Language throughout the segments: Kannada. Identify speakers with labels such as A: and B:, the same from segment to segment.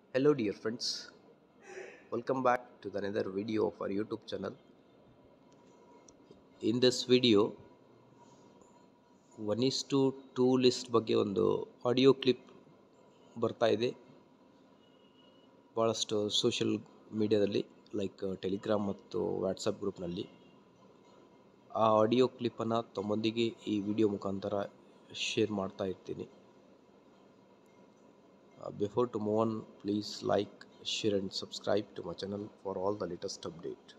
A: Hello, dear friends. Welcome back to the another video of our YouTube channel. In this video, one is to two list ಬಗ್ಗೆ ಒಂದು ಆಡಿಯೋ ಕ್ಲಿಪ್ ಬರ್ತಾ ಇದೆ ಭಾಳಷ್ಟು ಸೋಷಿಯಲ್ ಮೀಡಿಯಾದಲ್ಲಿ ಲೈಕ್ ಟೆಲಿಗ್ರಾಮ್ ಮತ್ತು ವಾಟ್ಸಪ್ ಗ್ರೂಪ್ನಲ್ಲಿ ಆ ಆಡಿಯೋ ಕ್ಲಿಪ್ಪನ್ನು ತಮ್ಮೊಂದಿಗೆ ಈ ವಿಡಿಯೋ ಮುಖಾಂತರ ಶೇರ್ ಮಾಡ್ತಾ ಇರ್ತೀನಿ before to move on please like share and subscribe to my channel for all the latest update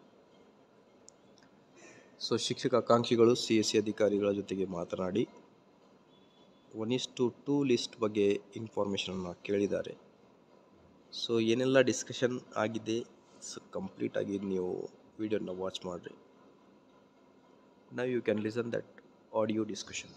A: so ಶಿಕ್ಷಕ ಆಕಾಂಕ್ಷಿಗಳು ಸಿ ಎಸ್ ಸಿ ಅಧಿಕಾರಿಗಳ ಜೊತೆಗೆ ಮಾತನಾಡಿ one is to two list ಬಗ್ಗೆ ಇನ್ಫಾರ್ಮೇಷನನ್ನು ಕೇಳಿದ್ದಾರೆ ಸೊ ಏನೆಲ್ಲ ಡಿಸ್ಕಷನ್ ಆಗಿದೆ ಸೊ ಕಂಪ್ಲೀಟಾಗಿ ನೀವು ವಿಡಿಯೋನ ವಾಚ್ ಮಾಡಿರಿ ನಾವು you can listen that audio discussion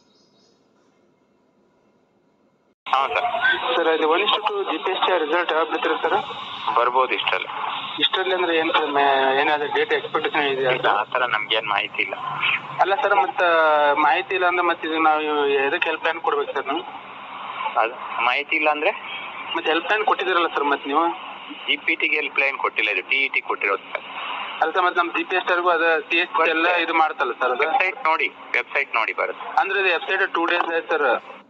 B: ಹಾಂ ಸರ್
C: ಸರ್ ಅದು ಒನ್ ಇಷ್ಟು two G P S T result ಯಾವಾಗ ಬಿಡ್ತೀರಾ ಸರ್
B: ಬರ್ಬೋದು ಇಷ್ಟಲ್ಲಿ
C: ಇಷ್ಟರಲ್ಲಿ ಅಂದ್ರೆ ಏನು ಸರ್ ಏನಾದ್ರು ಡೇಟ್ ಎಕ್ಸ್ಪೆಕ್ಟೇಷನ್ ಇದೆಯಾ
B: ಇಲ್ಲ ಆ ಥರ ನಮ್ಗೇನು ಮಾಹಿತಿ ಇಲ್ಲ
C: ಅಲ್ಲ ಸರ್ ಮತ್ತೆ ಮಾಹಿತಿ ಇಲ್ಲ ಅಂದ್ರೆ ಮತ್ತೆ ಇದು ನಾವು ಎದಕ್ಕೆ ಹೆಲ್ಪ್ ಲೈನ್ ಕೊಡ್ಬೇಕು ಸರ್ ನೀವು
B: ಅದು ಮಾಹಿತಿ ಇಲ್ಲ ಅಂದರೆ
C: ಮತ್ತೆ ಹೆಲ್ಪ್ ಲೈನ್ ಕೊಟ್ಟಿದ್ದೀರಲ್ಲ ಸರ್ ಮತ್ತೆ ನೀವು
B: ಜಿ ಪಿ ಟಿಗೆ ಹೆಲ್ಪ್ ಲೈನ್ ಕೊಟ್ಟಿಲ್ಲ ಇದು ಟಿ ಇ ಟಿ ಕೊಟ್ಟಿರೋದು ಸರ್
C: ಅಲ್ಲ ಸರ್ ಮತ್ತೆ ನಮ್ಮ ಜಿ ಪಿ ಎಸ್ ಟಿಗೂ ಅದು ಸಿ ಎಸ್ ಎಲ್ಲ ಇದು ಮಾಡ್ತಲ್ಲ ಸರ್ ಅದು
B: ವೆಬ್ಸೈಟ್ ನೋಡಿ ವೆಬ್ಸೈಟ್ ನೋಡಿ ಬರುತ್ತೆ
C: ಅಂದ್ರೆ ಇದು ವೆಬ್ಸೈಟ್ ಟೂ ಡೇಸ್ ಆಯ್ತು ಸರ್